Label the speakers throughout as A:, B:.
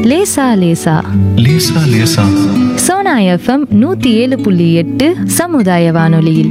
A: லேசா லேசா
B: லேசா லேசா
A: சோனா எஃப்எம் நூத்தி ஏழு புள்ளி எட்டு சமுதாய வானொலியில்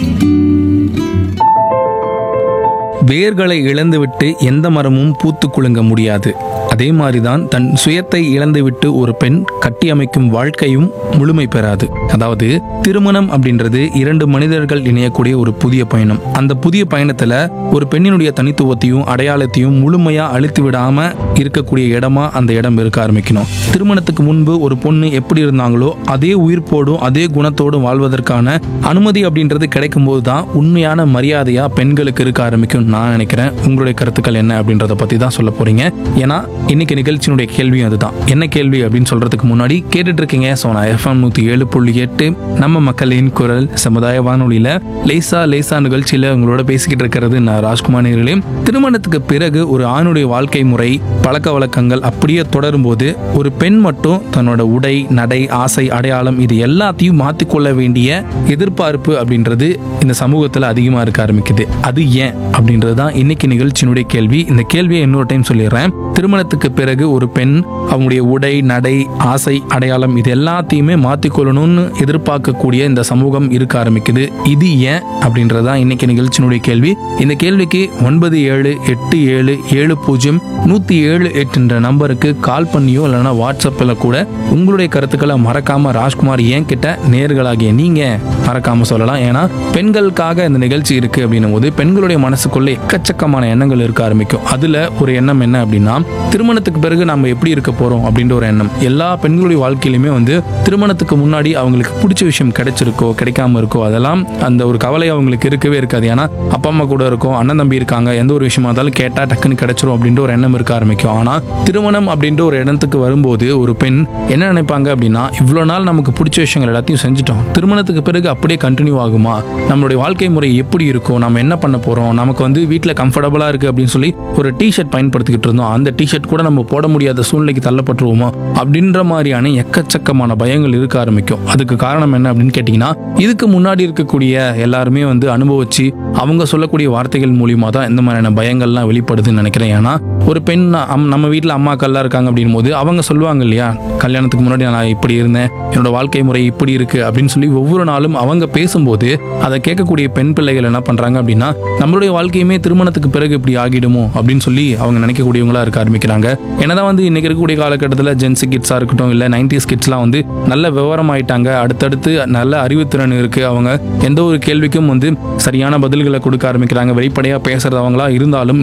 C: வேர்களை இழந்துவிட்டு எந்த மரமும் பூத்து குலுங்க முடியாது அதே மாதிரிதான் தன் சுயத்தை இழந்துவிட்டு ஒரு பெண் கட்டியமைக்கும் வாழ்க்கையும் முழுமை பெறாது அதாவது திருமணம் அப்படின்றது இரண்டு மனிதர்கள் இணையக்கூடிய ஒரு புதிய பயணம் அந்த புதிய பயணத்துல ஒரு பெண்ணினுடைய தனித்துவத்தையும் அடையாளத்தையும் முழுமையா அழித்து விடாம இருக்கக்கூடிய இடமா அந்த இடம் இருக்க ஆரம்பிக்கணும் திருமணத்துக்கு முன்பு ஒரு பொண்ணு எப்படி இருந்தாங்களோ அதே உயிர்ப்போடும் அதே குணத்தோடும் வாழ்வதற்கான அனுமதி அப்படின்றது கிடைக்கும் போது தான் உண்மையான மரியாதையா பெண்களுக்கு இருக்க ஆரம்பிக்கும் நான் நினைக்கிறேன் உங்களுடைய கருத்துக்கள் என்ன அப்படின்றத பத்தி தான் சொல்ல போறீங்க ஏன்னா இன்னைக்கு நிகழ்ச்சியினுடைய கேள்வியும் அதுதான் என்ன கேள்வி அப்படின்னு சொல்றதுக்கு முன்னாடி கேட்டுட்டு இருக்கீங்க சோனா எஃப்எம் நூத்தி ஏழு புள்ளி எட்டு நம்ம மக்களின் குரல் சமுதாய வானொலியில லேசா லேசா நிகழ்ச்சியில உங்களோட பேசிக்கிட்டு இருக்கிறது நான் ராஜ்குமார் நேர்களே திருமணத்துக்கு பிறகு ஒரு ஆணுடைய வாழ்க்கை முறை பழக்க வழக்கங்கள் அப்படியே தொடரும் போது ஒரு பெண் மட்டும் தன்னோட உடை நடை ஆசை அடையாளம் இது எல்லாத்தையும் மாற்றிக்கொள்ள வேண்டிய எதிர்பார்ப்பு அப்படின்றது இந்த சமூகத்தில் அதிகமாக இருக்க ஆரம்பிக்குது அது ஏன் அப்படின்றது தான் இன்னைக்கு நிகழ்ச்சியினுடைய கேள்வி இந்த கேள்வியை இன்னொரு டைம் சொல்லிடுறேன் திருமணத்துக்கு பிறகு ஒரு பெண் அவங்களுடைய உடை நடை ஆசை அடையாளம் இது எல்லாத்தையுமே மாற்றிக்கொள்ளணும்னு எதிர்பார்க்கக்கூடிய இந்த சமூகம் இருக்க ஆரம்பிக்குது இது ஏன் அப்படின்றது தான் இன்னைக்கு நிகழ்ச்சியினுடைய கேள்வி இந்த கேள்விக்கு ஒன்பது ஏழு எட்டு ஏழு ஏழு பூஜ்ஜியம் நூற்றி ஏழு எட்டுன்ற நம்பருக்கு கால் பண்ணியோ இல்லைன்னா வாட்ஸ்அப்பில் கூட உங்களுடைய கருத்துக்களை மறக்காம ராஜ்குமார் ஏன் கிட்ட நேர்களாகிய நீங்க மறக்காம சொல்லலாம் ஏன்னா பெண்களுக்காக இந்த நிகழ்ச்சி இருக்கு அப்படின்னும் போது பெண்களுடைய மனசுக்குள்ள எக்கச்சக்கமான எண்ணங்கள் இருக்க ஆரம்பிக்கும் அதுல ஒரு எண்ணம் என்ன அப்படின்னா திருமணத்துக்கு பிறகு நம்ம எப்படி இருக்க போறோம் அப்படின்ற ஒரு எண்ணம் எல்லா பெண்களுடைய வாழ்க்கையிலுமே வந்து திருமணத்துக்கு முன்னாடி அவங்களுக்கு பிடிச்ச விஷயம் கிடைச்சிருக்கோ கிடைக்காம இருக்கோ அதெல்லாம் அந்த ஒரு கவலை அவங்களுக்கு இருக்கவே இருக்காது ஏன்னா அப்பா அம்மா கூட இருக்கும் அண்ணன் தம்பி இருக்காங்க எந்த ஒரு விஷயமா இருந்தாலும் கேட்டா டக்குன்னு கிடைச்சிரும் அப்படின்ற ஒரு எண்ணம் இருக்க ஆரம்பிக்கும் ஆனா திருமணம் அப்படின்ற ஒரு இடத்துக்கு வரும்போது ஒரு பெண் என்ன நினைப்பாங்க அப்படின்னா இவ்வளோ நாள் நமக்கு பிடிச்ச விஷயங்கள் எல்லாத்தையும் செஞ்சுட்டோம் திருமணத்துக்கு பிறகு அப்படியே கண்டினியூ ஆகுமா நம்மளுடைய வாழ்க்கை முறை எப்படி இருக்கும் நம்ம என்ன பண்ண போறோம் நமக்கு வந்து வீட்டில் கம்ஃபர்டபுளா இருக்கு அப்படின்னு சொல்லி ஒரு டிஷர்ட் பயன்படுத்திக்கிட்டு இருந்தோம் அந்த டிஷர்ட் கூட நம்ம போட முடியாத சூழ்நிலைக்கு தள்ளப்பட்டுருவோமோ அப்படின்ற மாதிரியான எக்கச்சக்கமான பயங்கள் இருக்க ஆரம்பிக்கும் அதுக்கு காரணம் என்ன அப்படின்னு கேட்டிங்கன்னா இதுக்கு முன்னாடி இருக்கக்கூடிய எல்லாருமே வந்து அனுபவிச்சு அவங்க சொல்லக்கூடிய வார்த்தைகள் மூலியமா தான் இந்த மாதிரியான பயங்கள்லாம் வெளிப்படுதுன்னு நினைக்கிறேன் ஏன்னா ஒரு பெண் அம்- நம்ம வீட்டில் அம்மாக்கள்லாம் இருக்காங்க அப்படின் போது அவங்க சொல்லுவாங்க இல்லையா கல்யாணத்துக்கு முன்னாடி நான் இப்படி இருந்தேன் என்னோட வாழ்க்கை முறை இப்படி இருக்கு அப்படின்னு சொல்லி ஒவ்வொரு நாளும் அவங்க பேசும்போது அதை கேட்கக்கூடிய பெண் பிள்ளைகள் என்ன பண்றாங்க அப்படின்னா நம்மளுடைய வாழ்க்கையுமே திருமணத்துக்கு பிறகு இப்படி ஆகிடுமோ அப்படின்னு சொல்லி அவங்க நினைக்கக்கூடியவங்களா இருக்க ஆரம்பிக்கிறாங்க என்னதான் வந்து இன்னைக்கு இருக்கக்கூடிய காலகட்டத்தில் ஜென்சி கிட்ஸாக இருக்கட்டும் இல்லை நைன்டிஸ் கிட்ஸ்லாம் வந்து நல்ல விவரம் ஆயிட்டாங்க அடுத்தடுத்து நல்ல அறிவுத்திறன் இருக்கு அவங்க எந்த ஒரு கேள்விக்கும் வந்து சரியான பதில்களை கொடுக்க ஆரம்பிக்கிறாங்க வெளிப்படையாக பேசுறதவங்களா இருந்தாலும்